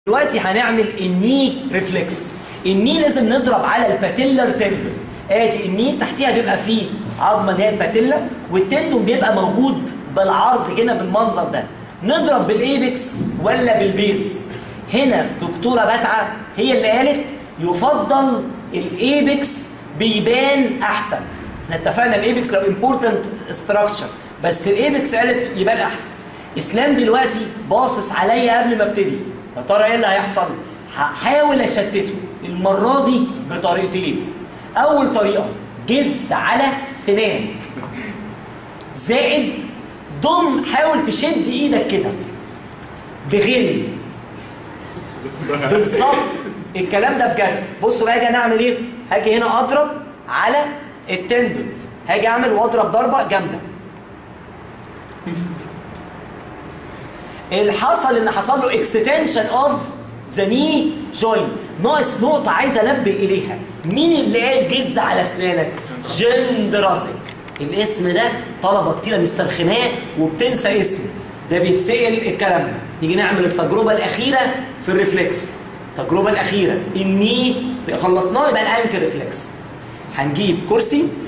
دلوقتي هنعمل الني ريفلكس الني لازم نضرب على الباتيلر تندون ادي الني تحتيها بيبقى فيه عظمه اللي هي الباتيلا والتندون بيبقى موجود بالعرض هنا بالمنظر ده نضرب بالايبكس ولا بالبيس هنا دكتوره بتعه هي اللي قالت يفضل الايبكس بيبان احسن احنا اتفقنا الايبكس لو امبورتنت ستراكشر بس الايبكس قالت يبان احسن اسلام دلوقتي باصص عليا قبل ما ابتدي يا ترى ايه اللي هيحصل هحاول اشتته المره دي بطريقتين اول طريقه جز على سنانك زائد ضم حاول تشد ايدك كده بغل بالظبط الكلام ده بجد بصوا بقى اجي اعمل ايه هاجي هنا اضرب على التندون هاجي اعمل واضرب ضربه جامده اللي حصل ان حصل له اكستنشن اوف ذا ني جوينت ناقص نقطه عايز انبه اليها مين اللي قال جز على اسنانك جندراسك الاسم ده طلبه كتيره مسترخماه وبتنسى اسمه ده بيتسال الكلام ده نيجي نعمل التجربه الاخيره في الريفلكس التجربه الاخيره الني خلصناه يبقى الانكر ريفلكس هنجيب كرسي